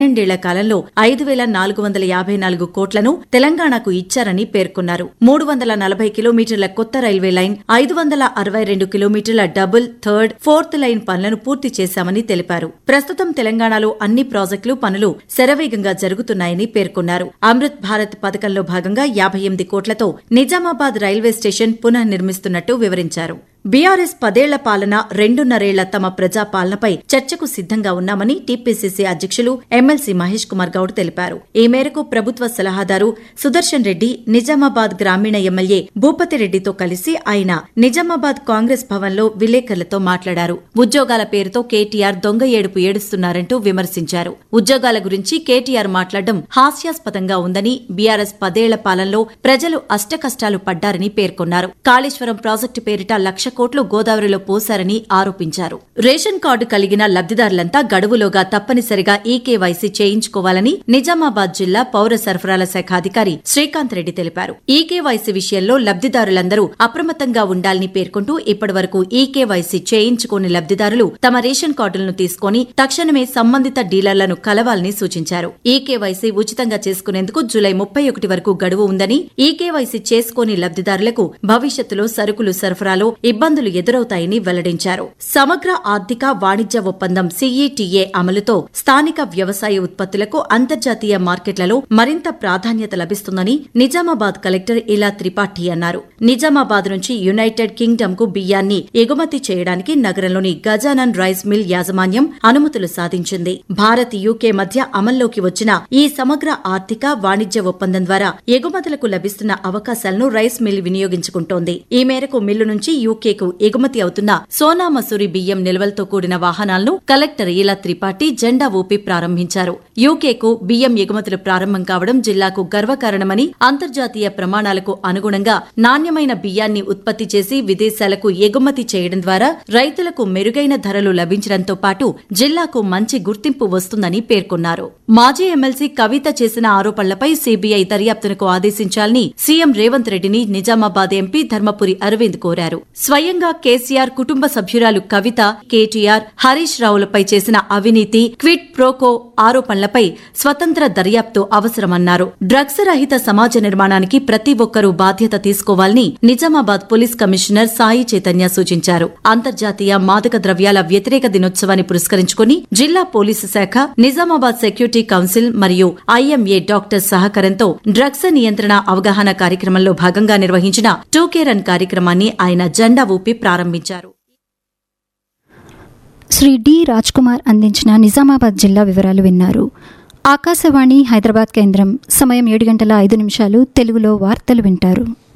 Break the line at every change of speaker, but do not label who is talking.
పన్నెండేళ్ల కాలంలో ఐదు వేల నాలుగు వందల యాభై నాలుగు కోట్లను తెలంగాణకు ఇచ్చారని పేర్కొన్నారు మూడు వందల నలభై కిలోమీటర్ల కొత్త రైల్వే లైన్ ఐదు వందల అరవై రెండు కిలోమీటర్ల డబుల్ థర్డ్ ఫోర్త్ లైన్ పనులను పూర్తి చేశామని తెలిపారు ప్రస్తుతం తెలంగాణలో అన్ని ప్రాజెక్టులు పనులు శరవేగంగా జరుగుతున్నాయని పేర్కొన్నారు అమృత్ భారత్ పథకంలో భాగంగా యాభై ఎనిమిది కోట్లతో నిజామాబాద్ రైల్వే స్టేషన్ పునః నిర్మిస్తున్నట్టు వివరించారు బీఆర్ఎస్ పదేళ్ల పాలన రెండున్నరేళ్ల తమ ప్రజా పాలనపై చర్చకు సిద్దంగా ఉన్నామని టీపీసీసీ అధ్యక్షులు ఎమ్మెల్సీ మహేష్ కుమార్ గౌడ్ తెలిపారు ఈ మేరకు ప్రభుత్వ సలహాదారు సుదర్శన్ రెడ్డి నిజామాబాద్ గ్రామీణ ఎమ్మెల్యే భూపతిరెడ్డితో కలిసి ఆయన నిజామాబాద్ కాంగ్రెస్ భవన్లో విలేకరులతో మాట్లాడారు ఉద్యోగాల పేరుతో కేటీఆర్ దొంగ ఏడుపు ఏడుస్తున్నారంటూ విమర్శించారు ఉద్యోగాల గురించి కేటీఆర్ మాట్లాడడం హాస్యాస్పదంగా ఉందని బీఆర్ఎస్ పదేళ్ల పాలనలో ప్రజలు అష్టకష్టాలు పడ్డారని పేర్కొన్నారు కాళేశ్వరం ప్రాజెక్టు పేరిట లక్ష కోట్లు గోదావరిలో పోశారని ఆరోపించారు రేషన్ కార్డు కలిగిన లబ్దిదారులంతా గడువులోగా తప్పనిసరిగా ఈకేవైసీ చేయించుకోవాలని నిజామాబాద్ జిల్లా పౌర సరఫరాల శాఖ అధికారి శ్రీకాంత్ రెడ్డి తెలిపారు ఈకేవైసీ విషయంలో లబ్దిదారులందరూ అప్రమత్తంగా ఉండాలని పేర్కొంటూ ఇప్పటివరకు ఈకేవైసీ చేయించుకోని లబ్దిదారులు తమ రేషన్ కార్డులను తీసుకుని తక్షణమే సంబంధిత డీలర్లను కలవాలని సూచించారు ఈకేవైసీ ఉచితంగా చేసుకునేందుకు జూలై ముప్పై ఒకటి వరకు గడువు ఉందని ఈకేవైసీ చేసుకోని లబ్దిదారులకు భవిష్యత్తులో సరుకులు సరఫరాలో ఇబ్బందులు ఎదురవుతాయని వెల్లడించారు సమగ్ర ఆర్థిక వాణిజ్య ఒప్పందం సీఈటీఏ అమలుతో స్థానిక వ్యవసాయ ఉత్పత్తులకు అంతర్జాతీయ మార్కెట్లలో మరింత ప్రాధాన్యత లభిస్తుందని నిజామాబాద్ కలెక్టర్ ఇలా త్రిపాఠి అన్నారు నిజామాబాద్ నుంచి యునైటెడ్ కింగ్డమ్ కు బియ్యాన్ని ఎగుమతి చేయడానికి నగరంలోని గజానన్ రైస్ మిల్ యాజమాన్యం అనుమతులు సాధించింది భారత్ యూకే మధ్య అమల్లోకి వచ్చిన ఈ సమగ్ర ఆర్థిక వాణిజ్య ఒప్పందం ద్వారా ఎగుమతులకు లభిస్తున్న అవకాశాలను రైస్ మిల్ వినియోగించుకుంటోంది ఈ మేరకు మిల్లు నుంచి యూకేకు ఎగుమతి అవుతున్న సోనా మసూరి బియ్యం నిల్వలతో కూడిన వాహనాలను కలెక్టర్ ఇలా త్రిపాఠి జెండా ఊపి ప్రారంభించారు యూకేకు బియ్యం ఎగుమతులు ప్రారంభం కావడం జిల్లాకు గర్వకారణమని అంతర్జాతీయ ప్రమాణాలకు అనుగుణంగా నాణ్యమైన బియ్యాన్ని ఉత్పత్తి చేసి విదేశాలకు ఎగుమతి చేయడం ద్వారా రైతులకు మెరుగైన ధరలు లభించడంతో పాటు జిల్లాకు మంచి గుర్తింపు వస్తుందని పేర్కొన్నారు మాజీ ఎమ్మెల్సీ కవిత చేసిన ఆరోపణలపై సీబీఐ దర్యాప్తునకు ఆదేశించాలని సీఎం రేవంత్ రెడ్డిని నిజామాబాద్ ఎంపీ ధర్మపురి అరవింద్ కోరారు స్వయంగా కేసీఆర్ కుటుంబ సభ్యురాలు కవిత కేటీఆర్ హరీష్ రావులపై చేసిన అవినీతి క్విట్ ప్రోకో ఆరోపణలపై స్వతంత్ర దర్యాప్తు అవసరమన్నారు డ్రగ్స్ రహిత సమాజ నిర్మాణానికి ప్రతి ఒక్కరూ బాధ్యత తీసుకోవాలని నిజామాబాద్ పోలీస్ కమిషనర్ సాయి చైతన్య సూచించారు అంతర్జాతీయ మాదక ద్రవ్యాల వ్యతిరేక దినోత్సవాన్ని పురస్కరించుకుని జిల్లా పోలీసు శాఖ నిజామాబాద్ సెక్యూరిటీ కౌన్సిల్ మరియు ఐఎంఏ డాక్టర్ సహకారంతో డ్రగ్స్ నియంత్రణ అవగాహన కార్యక్రమంలో భాగంగా నిర్వహించిన టూకే రన్ కార్యక్రమాన్ని ఆయన జెండా ఊపి ప్రారంభించారు
శ్రీ డి రాజ్ కుమార్ అందించిన నిజామాబాద్ జిల్లా వివరాలు విన్నారు ఆకాశవాణి హైదరాబాద్ కేంద్రం సమయం ఏడు గంటల ఐదు నిమిషాలు తెలుగులో వార్తలు వింటారు